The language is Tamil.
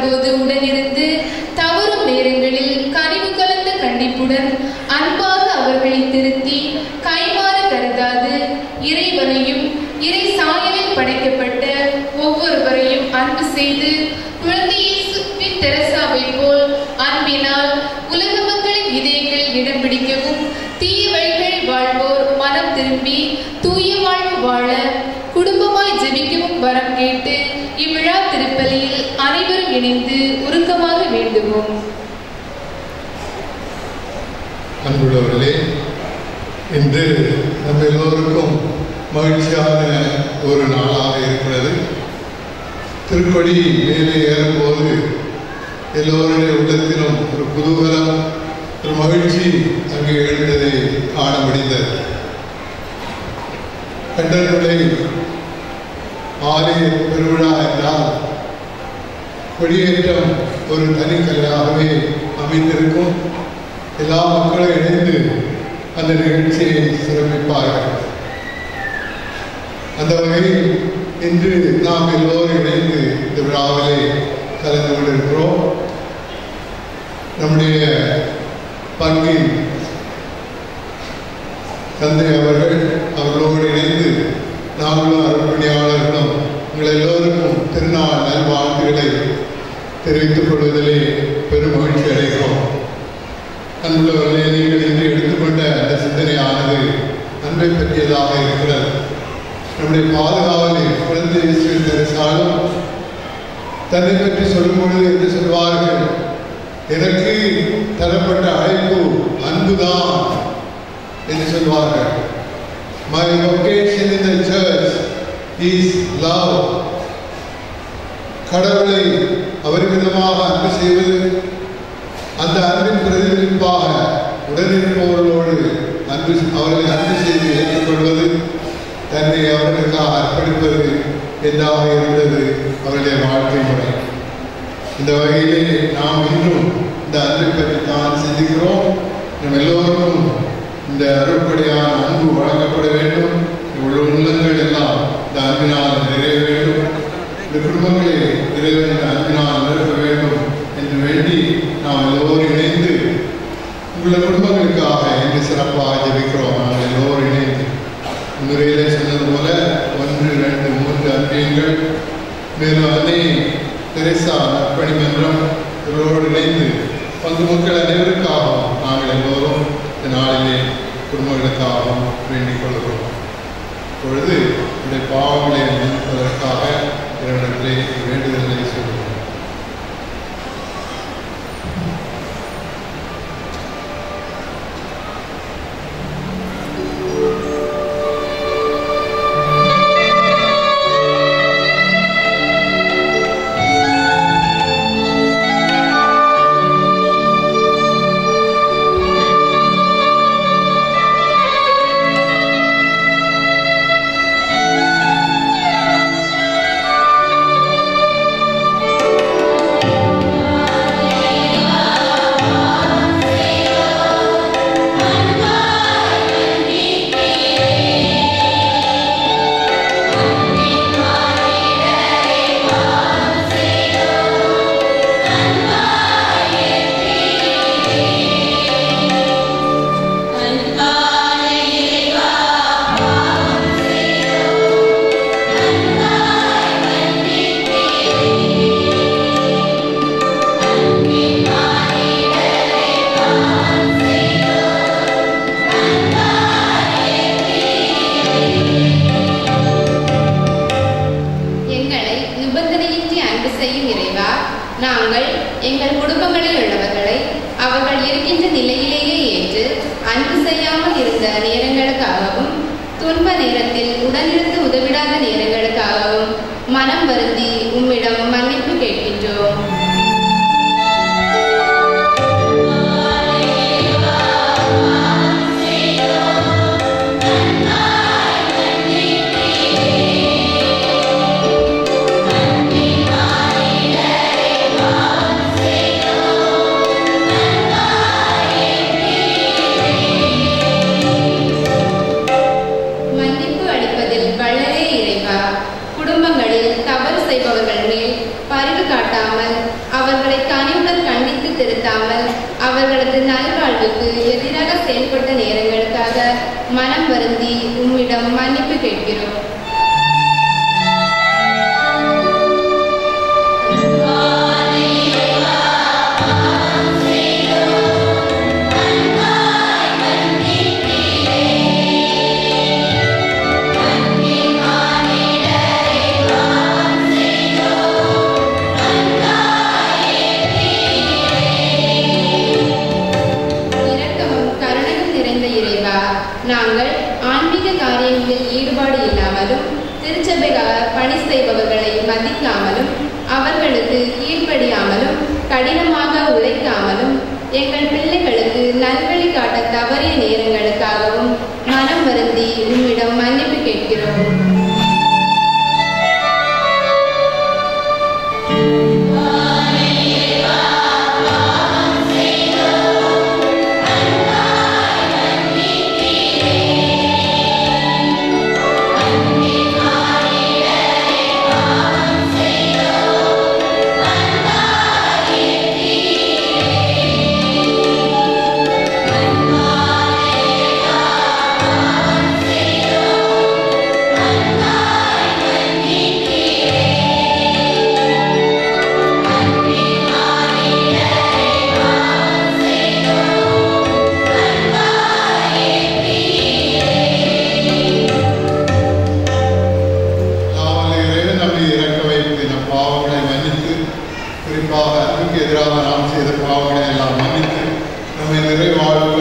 போது உடனிருந்து தவறும் நேரங்களில் கனிவு கலந்த கண்டிப்புடன் அன்பாக அவர்களை திருத்தி கைமாறு கருதாது இறைவனையும் இறை சாயலில் படைக்கப்பட்ட ஒவ்வொருவரையும் அன்பு செய்து குழந்தை இயேசுவின் தெரசாவை போல் அன்பினால் உலக மக்களின் இதயங்களில் இடம் பிடிக்கவும் தீய வழிகளில் வாழ்வோர் மனம் திரும்பி தூய வாழ்வு வாழ குடும்பமாய் ஜெபிக்கவும் வரம் கேட்டு இவ்விழா திருப்பலியில் அனைவரும் இணைந்து உருக்கமாக வேண்டுவோம் அன்புள்ளவர்களே இன்று நம்ம எல்லோருக்கும் மகிழ்ச்சியான ஒரு நாளாக இருக்கிறது திருப்படி மேலே ஏறும்போது எல்லோருடைய உள்ளத்திலும் ஒரு குதூகலம் ஒரு மகிழ்ச்சி அங்கே எழுந்ததை காண முடிந்தது கண்டனுடைய ஆலய பெருவிழா என்றால் கொடியேற்றம் ஒரு தனிக்கலையாகவே அமைந்திருக்கும் எல்லா மக்களும் இணைந்து அந்த நிகழ்ச்சியை சிறப்பிப்பார்கள் அந்த வகையில் இன்று நாம் எல்லோரும் இணைந்து இந்த விழாவிலே கலந்து கொண்டிருக்கிறோம் நம்முடைய பங்கின் தந்தை அவர்கள் அவர்களோடு இணைந்து நாங்களும் அருள்பணியாளர்களும் உங்கள் எல்லோருக்கும் திருநாள் நல்வாழ்த்துக்களை தெரிவித்துக் கொள்வதிலே பெரும் மகிழ்ச்சி அடைகிறோம் அன்புள்ளவர்களே நீங்கள் இன்று எடுத்துக்கொண்ட அந்த சிந்தனையானது அன்பை பற்றியதாக இருக்கிறது நம்முடைய பாதுகாவலில் குழந்தை இயேசுவின் தெரிசாலும் தன்னை பற்றி சொல்லும் பொழுது என்று சொல்வார்கள் எனக்கு தரப்பட்ட அழைப்பு அன்புதான் என்று சொல்வார்கள் my vocation in the church is love கடவுளை அபரிமிதமாக அன்பு செய்வது அந்த அன்பின் பிரதிபலிப்பாக உடனிருப்பவர்களோடு அன்பு அவர்களை அன்பு செய்து ஏற்றுக்கொள்வது தன்னை அவர்களுக்காக அர்ப்பணிப்பது என்றாக இருந்தது அவருடைய வாழ்க்கை முறை இந்த வகையிலே நாம் இன்றும் இந்த அன்பை பற்றி தான் சிந்திக்கிறோம் நம் எல்லோருக்கும் இந்த அருட்படியான அன்பு வழங்கப்பட வேண்டும் உள்ள உள்ளங்கள் எல்லாம் இந்த அன்பினால் நிறைய வேண்டும் இந்த குடும்பங்களை இறைவன் இந்த அன்பினால் நிரப்ப வேண்டும் என்று வேண்டி நாம் எல்லோரும் இணைந்து உள்ள குடும்பங்களுக்காக இன்று சிறப்பாக ஜெபிக்கிறோம் நாங்கள் எல்லோரும் இணைந்து முறையிலே சொன்னது போல ஒன்று ரெண்டு மூன்று அன்பியங்கள் மேலும் அன்னை தெரேசா நற்பணி மன்றம் இவரோடு இணைந்து பங்கு மக்கள் அனைவருக்காகவும் நாங்கள் எல்லோரும் இந்த நாளிலே குடும்பங்களுக்காகவும் வேண்டிக் கொள்கிறோம் இப்பொழுது இந்த பாவங்களை மன்னிப்பதற்காக இறைவனத்திலே வேண்டுதலை சொல்கிறோம் எங்களை நிபந்தனையின்றி அன்பு செய்யும் இறைவா நாங்கள் எங்கள் குடும்பங்களில் உள்ளவர்களை அவர்கள் இருக்கின்ற நிலையிலேயே ஏற்று அன்பு செய்யாமல் இருந்த நேரங்களுக்காகவும் துன்ப நேரத்தில் உடனிருந்து உதவிடாத நேரங்களுக்காகவும் மனம் வருந்தி உம்மிடம் மன்னிப்பு கேட்கின்றோம் மன்னிப்பு அளிப்பதில் வல்லரே இறைவா குடும்பங்களில் தவறு செய்பவர்கள் மேல் பரிவு காட்ட செலுத்தாமல் அவர்களது நல்வாழ்வுக்கு எதிராக செயல்பட்ட நேரங்களுக்காக மனம் வருந்தி உம்மிடம் மன்னிப்பு கேட்கிறோம் இரக்கமும் கருணையும் நிறைந்த இறைவா நாங்கள் ஆன்மீக காரியங்களில் ஈடுபாடு இல்லாமலும் திருச்சபைக்காக பணி செய்பவர்களை மதிக்காமலும் அவர்களுக்கு கீழ்ப்படியாமலும் கடினமாக உழைக்காமலும் எங்கள் பிள்ளைகளுக்கு நல்வழி காட்ட தவறிய நேரங்களுக்காகவும் மனம் வருந்தி உம்மிடம் மன்னிப்பு கேட்கிறோம் நாமல் இறைவன் நம்மை இறக்க வைத்து நம் பாவங்களை மன்னித்து குறிப்பாக அன்புக்கு எதிராக நாம் செய்த பாவங்களை எல்லாம் மன்னித்து நம்மை நிறைவாழ்வு